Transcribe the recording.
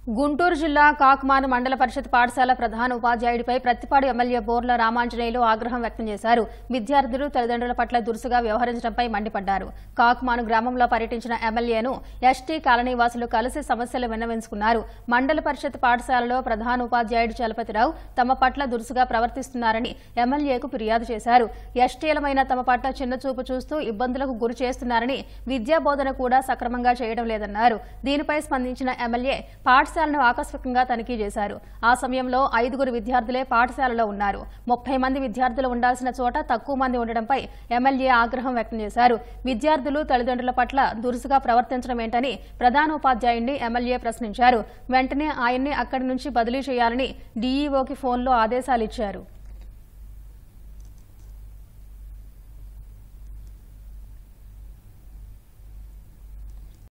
గుంటూరు జిల్లా కాకుమాను మండల పరిషత్ పాఠశాల ప్రధాన ఉపాధ్యాయుడిపై ప్రతిపాడు ఎమ్మెల్యే బోర్ల రామాంజనేయులు ఆగ్రహం వ్యక్తం చేశారు విద్యార్థులు తల్లిదండ్రుల పట్ల దురుసుగా వ్యవహరించడంపై మండిపడ్డారు కాకుమాను గ్రామంలో పర్యటించిన ఎమ్మెల్యేను ఎస్టీ కాలనీ వాసులు కలిసి సమస్యలు విన్నవించుకున్నారు మండల పరిషత్ పాఠశాలలో ప్రధాన ఉపాధ్యాయుడు చలపతిరావు తమ పట్ల దురుసుగా ప్రవర్తిస్తున్నారని ఎమ్మెల్యేకు ఫిర్యాదు చేశారు ఎస్టీలమైన తమ పట్ల చిన్నచూపు చూస్తూ ఇబ్బందులకు గురి చేస్తున్నారని విద్యా బోధన కూడా సక్రమంగా చేయడం లేదన్నారు దీనిపై స్పందించిన ఎమ్మెల్యే పాఠశాలను ఆకస్మికంగా తనిఖీ చేశారు ఆ సమయంలో ఐదుగురు విద్యార్థులే పాఠశాలలో ఉన్నారు ముప్పై మంది విద్యార్థులు ఉండాల్సిన చోట తక్కువ మంది ఉండడంపై ఎమ్మెల్యే ఆగ్రహం వ్యక్తం చేశారు విద్యార్థులు తల్లిదండ్రుల పట్ల దురుసుగా ప్రవర్తించడం ఏంటని ప్రధానోపాధ్యాయుడిని ఎమ్మెల్యే ప్రశ్నించారు వెంటనే ఆయన్ని అక్కడి నుంచి బదిలీ చేయాలని డీఈఓకి ఫోన్లో ఆదేశాలిచ్చారు